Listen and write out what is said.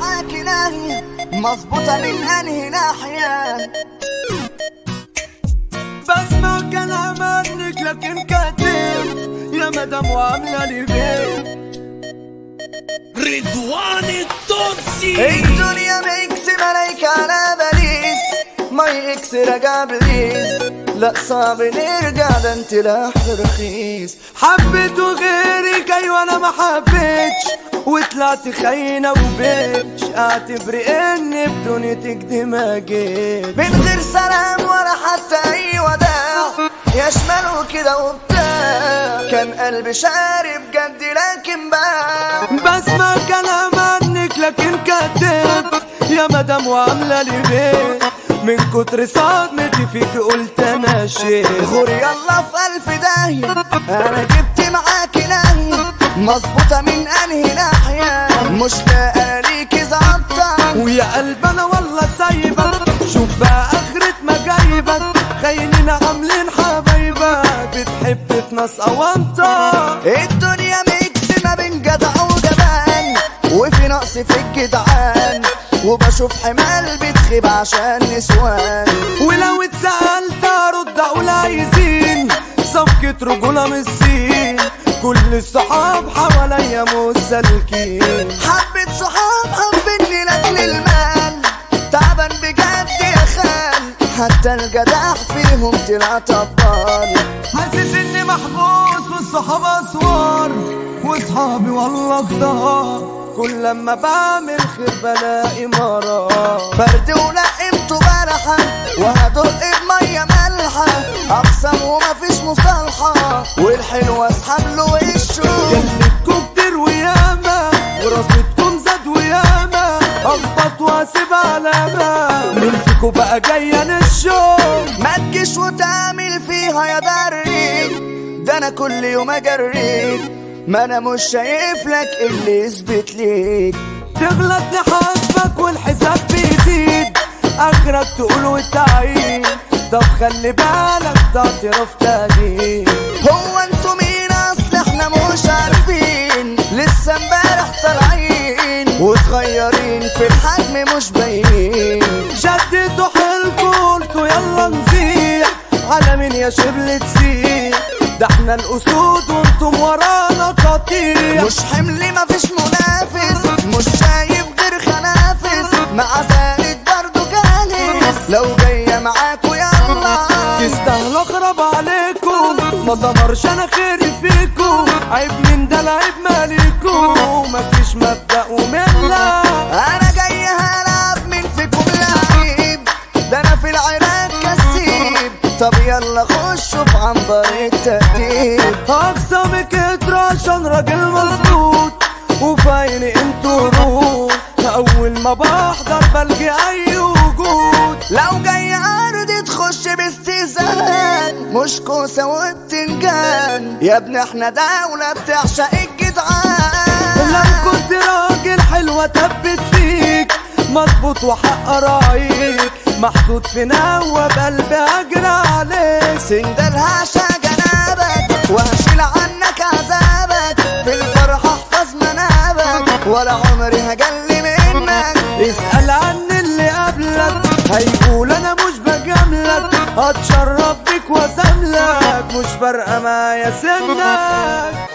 معاكي ناهية مظبوطة من انهي ناحية بسمع كلام عنك لكن كاتب يا مدام وعاملة لي بيه رضوان التونسي الدنيا ميكس ملايكة على باريس ما اكس رجع بليز لا صعب نرجع ده انت لحن رخيص حبيت غيرك ايوه انا ما حبيتش وطلعت خاينة وبيتش اعتبري اني بدنيتك دي ما جيت من غير سلام ولا حتى اي وداع يا شمال وكده وبتاع كان قلبي شارب جد لكن باع بسمع كلام عنك لكن كاتب يا مدام وعاملة لي بيه من كتر صدمتي فيك قلت انا شيخ غور يلا في الف داهية انا جبت معاكي ناهية مظبوطة من انهي ناحية مش لاقى ليكي ظابطة ويا قلب انا والله سايبك شوف بقى اخرة ما جايبك خاينين عاملين حبايبك بتحب في ناس اوانطة الدنيا ميكس ما بين جدع وجبان وفي نقص في الجدعان وبشوف حمال بتخيب عشان نسوان ولو اتسألت ارد اقول عايزين صفقة رجولة من الصين كل الصحاب حواليا مسالكين حبة صحاب حبني لاجل المال تعبان بجد يا خال حتى الجدع فيهم طلع طبال حاسس اني محبوس والصحاب اسوار واصحابي والله كتار كل لما بعمل خير بلاقي مرار برد ولقمته بلحة وهدق بمية مالحة أقسم ومفيش مصالحة والحلو أسحب له وشه جلدكم كتير وياما وراستكم زاد وياما اخبط واسيب علامة مين فيكم بقى جاية نشوف ما تجيش وتعمل فيها يا دري ده انا كل يوم اجريك ما انا مش شايف لك اللي يثبت ليك تغلط نحاسبك والحساب بيزيد اخرك تقول وتعيد طب خلي بالك ده اعتراف تقديم هو انتوا مين اصل احنا مش عارفين لسه امبارح طالعين وصغيرين في الحجم مش باين شدتوا حيلكوا قلتوا يلا نزيح على مين يا شبل تسيح ده احنا الاسود وانتم ورانا قطيع مش حمل مفيش منافس مش شايف غير خنافس مع زائد برضه جالس لو جاية معاكوا يلا تستاهلوا اخرب عليكم ما ضمرش انا خيري فيكم عيب من ده العيب مالكم مفيش مبدأ وملة انا جاي هلعب مين فيكم لعيب ده انا في العراق كسيب طب يلا خشوا في عنبر التأديب اقسامك اترى عشان راجل مظبوط وفاين انتوا روح اول ما بحضر بلقي اي وجود لو جاي عرض تخش باستئذان مش كوسة وبتنجان يا ابني احنا دولة بتعشق الجدعان لو كنت راجل حلوة تبت فيك مظبوط وحق رايك محطوط في نوى بقلبي اجري عليك سندل هعشى جنابك وهشيل عنك عذابك في الفرح احفظ منابك ولا عمري هجلي منك اسأل عن اللي قبلك هيقول انا مش بجاملك هتشرب بيك واساملك مش فارقة معايا سنك